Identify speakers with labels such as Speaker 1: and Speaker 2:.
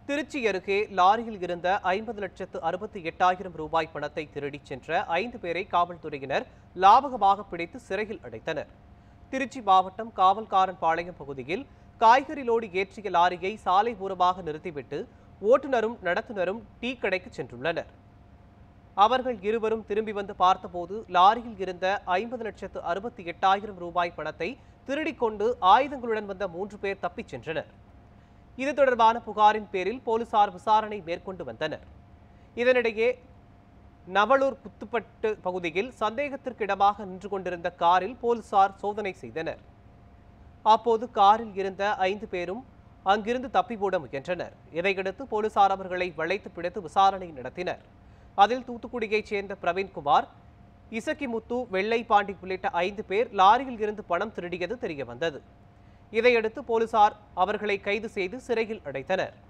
Speaker 1: திருச்சி அருகே லாரியில் இருந்த ஐம்பது லட்சத்து அறுபத்தி எட்டாயிரம் ரூபாய் பணத்தை திருடிச் சென்ற ஐந்து பேரை காவல்துறையினர் லாபகமாக பிடித்து சிறையில் அடைத்தனர் திருச்சி மாவட்டம் காவல்காரன் பாளையம் பகுதியில் காய்கறி லோடு ஏற்றிய லாரியை சாலை ஓரமாக நிறுத்திவிட்டு ஓட்டுநரும் நடத்துனரும் டீ கடைக்கு சென்றுள்ளனர் அவர்கள் இருவரும் திரும்பி வந்து பார்த்தபோது லாரியில் இருந்த ஐம்பது லட்சத்து அறுபத்தி எட்டாயிரம் ரூபாய் பணத்தை திருடிக் கொண்டு ஆயுதங்களுடன் வந்த மூன்று பேர் தப்பிச் சென்றனர் இது தொடர்பான புகாரின் பேரில் போலீசார் விசாரணை மேற்கொண்டு வந்தனர் இதனிடையே நவலூர் புத்துப்பட்டு பகுதியில் சந்தேகத்திற்கிடமாக நின்று கொண்டிருந்த காரில் போலீசார் சோதனை செய்தனர் அப்போது காரில் இருந்த ஐந்து பேரும் அங்கிருந்து தப்பி ஓட முயன்றனர் இதையடுத்து போலீசார் அவர்களை வளைத்து பிடித்து விசாரணை நடத்தினர் அதில் தூத்துக்குடியைச் சேர்ந்த பிரவீன்குமார் இசக்கிமுத்து வெள்ளைப்பாண்டி உள்ளிட்ட ஐந்து பேர் லாரியில் இருந்து பணம் திருடியது தெரியவந்தது இதையடுத்து போலீசார் அவர்களை கைது செய்து சிறையில் அடைத்தனர்